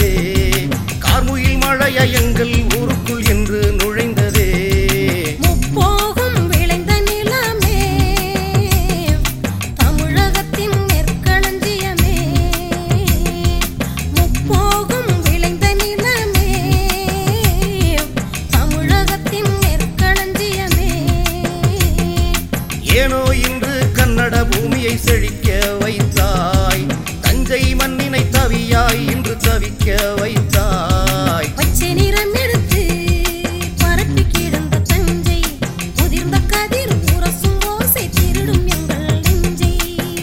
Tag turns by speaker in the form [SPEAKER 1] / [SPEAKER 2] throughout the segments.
[SPEAKER 1] நுழைந்ததே கார்முகில் மழைய எங்கள் ஊருக்குள் என்று நுழைந்ததே
[SPEAKER 2] முப்போகும் விளைந்த நிலமே தமிழகத்தின் நெற்களஞ்சியமே முப்போகும் விளைந்த நிலமே தமிழகத்தின் நெற்களஞ்சியமே
[SPEAKER 1] ஏனோ இன்று கன்னட பூமியை செழிக்க வைத்தாய் தஞ்சை மண்ணினை தவியாய் இன்று தவிக்க வைத்தாய்
[SPEAKER 2] பச்சை நிறம் எடுத்து பரப்பி கிடந்த தஞ்சை முதிர்ந்த கதிர் உரசும் ஓசை திருடும் எங்கள் நெஞ்சை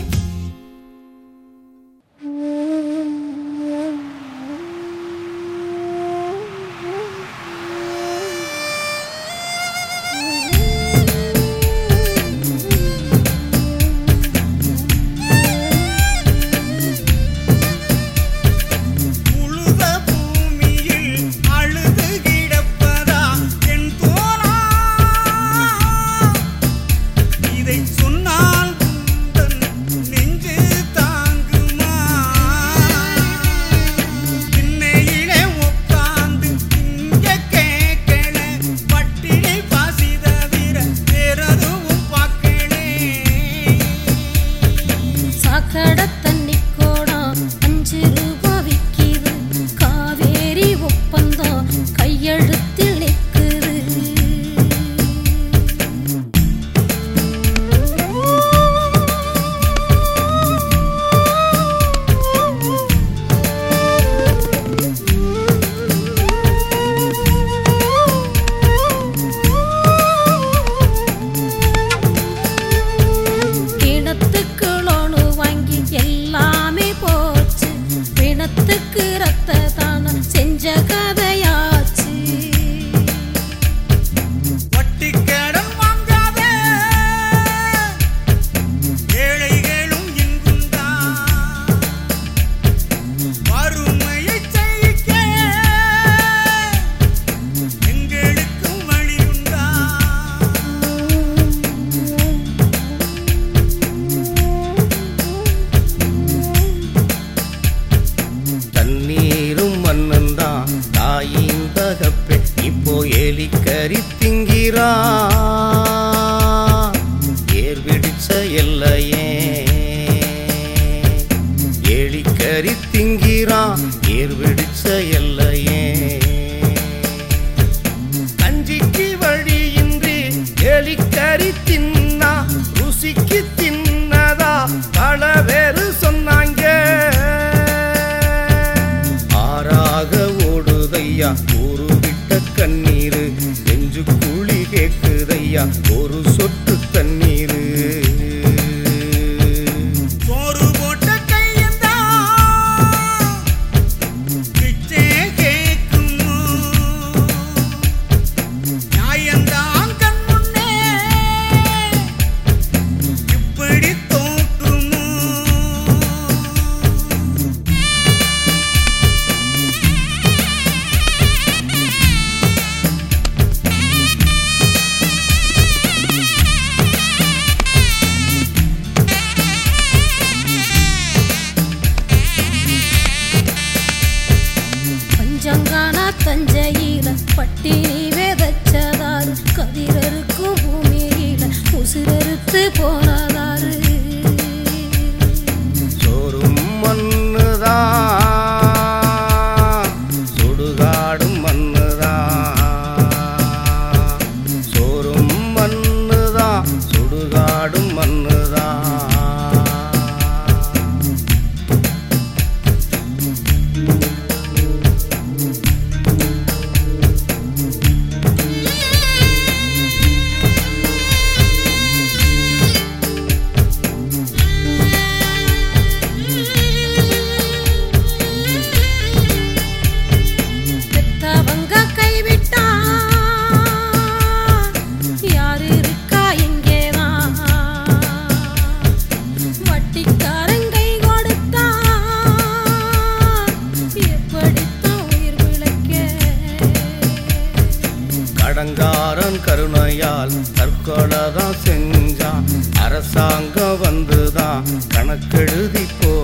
[SPEAKER 3] உழுத பூமியில் அழுது கிடப்பதா என் தோழா இதை சொன்னால் உந்தன் நெஞ்சு தாங்குமா திண்ணையிலே உட்கார்ந்து இங்க கேட்கல பட்டினி பசி தவிர வேறெதுவும் பார்க்கலே
[SPEAKER 2] சாக்கடை தண்ணி கோடம் அஞ்சு ரூபா விக்கிது காவேரி ஒப்பந்தம் கையெழுத்தில் நிற்குது கிணத்துக்கு லோனு வாங்கி எல்லாமே போச்சு பிணத்துக்கு ரத்த தானம் செஞ்ச கதையாச்சு
[SPEAKER 3] வட்டி கடன் வாங்காத ஏழைகளும் இங்குந்தான் வறுமையை ஜெயிக்க எங்களுக்கும் வழியுண்டா
[SPEAKER 1] தண்ணீரும் மண்ணுந்தான் தாயின் தகப்பே இப்போ எலிக்கறி திங்கிறா ஏர் பிடிச்ச எல்லையே எலிக்கறி திங்கிறா ஏர் பிடிச்ச எல்லையே கஞ்சிக்கு வழியின்றி எலிக்கறி தின்னா ருசிக்கு தின்னதா பல பேரு சொன்னாங்க ஆறாக ஓடுதையா ஒரு விட்ட கண்ணீரு நெஞ்சு குழி கேக்குதையா ஒரு சொட்டு தண்ணீரு
[SPEAKER 3] சோறு போட்ட கையந்தா பிச்சை கேக்கும் நியாயந்தான் கண் முன்னே இப்படி தோற்றுமோ
[SPEAKER 2] பஞ்சங்கானா தஞ்சையில பட்டினி விதைச்சதாரு கதிரருக்கு பூமியில உசிரெடுத்து போனதாரு
[SPEAKER 1] சோறும் மண்ணுதான் சுடுகாடும் மண்ணுதான் சோறும் மண்ணுதான் சுடுகாடும் மண்ணுதான்
[SPEAKER 2] பெத்தவங்க கைவிட்டா யாரு இருக்கா இங்கேதான் வட்டிக்காரன் கை கொடுத்தா எப்படித்தான் உயிர் பிழைக்க
[SPEAKER 1] கடங்காரன் கருணையால் தற்கொலை தான் செஞ்சான் அரசாங்கம் வந்துதான் கணக்கெழுதி போ